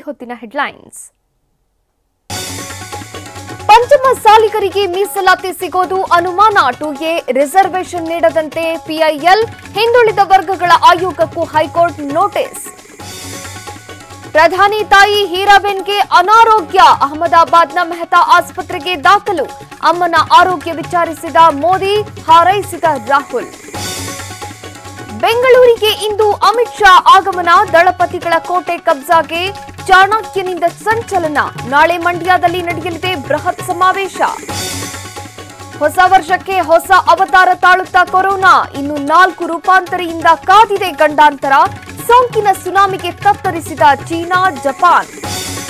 ಈ ಹೊತ್ತಿನ ಹೆಡ್ಲೈನ್ಸ್ ಪಂಚಮ ಸಾಲಿಗರಿಗೆ ಮೀಸಲಾತಿ ಸಿಗೋದು ಅನುಮಾನ ಟೂಗೆ ರಿಸರ್ವೇಶನ್ ನೀಡದಂತೆ ಪಿಐಎಲ್ ಹಿಂದುಳಿದ ವರ್ಗಗಳ ಆಯೋಗಕ್ಕೂ ಹೈಕೋರ್ಟ್ ನೋಟಿಸ್ ಪ್ರಧಾನಿ ತಾಯಿ ಹೀರಾಬೆನ್ಗೆ ಅನಾರೋಗ್ಯ ಅಹಮದಾಬಾದ್ನ ಮೆಹ್ತಾ ಆಸ್ಪತ್ರೆಗೆ ದಾಖಲು ಅಮ್ಮನ ಆರೋಗ್ಯ ವಿಚಾರಿಸಿದ ಮೋದಿ ಹಾರೈಸಿದ ರಾಹುಲ್ ಬೆಂಗಳೂರಿಗೆ ಇಂದು ಅಮಿತ್ ಶಾ ಆಗಮನ ದಳಪತಿಗಳ ಕೋಟೆ ಕಬ್ಜಾಗೆ ಚಾಣಕ್ಯನಿಂದ ಸಂಚಲನ ನಾಳೆ ಮಂಡ್ಯದಲ್ಲಿ ನಡೆಯಲಿದೆ ಬೃಹತ್ ಸಮಾವೇಶ ಹೊಸ ವರ್ಷಕ್ಕೆ ಹೊಸ ಅವತಾರ ತಾಳುತ್ತಾ ಕೊರೋನಾ ಇನ್ನು ನಾಲ್ಕು ರೂಪಾಂತರಿಯಿಂದ ಕಾದಿದೆ ಗಂಡಾಂತರ ಸೋಂಕಿನ ಸುನಾಮಿಗೆ ತತ್ತರಿಸಿದ ಚೀನಾ ಜಪಾನ್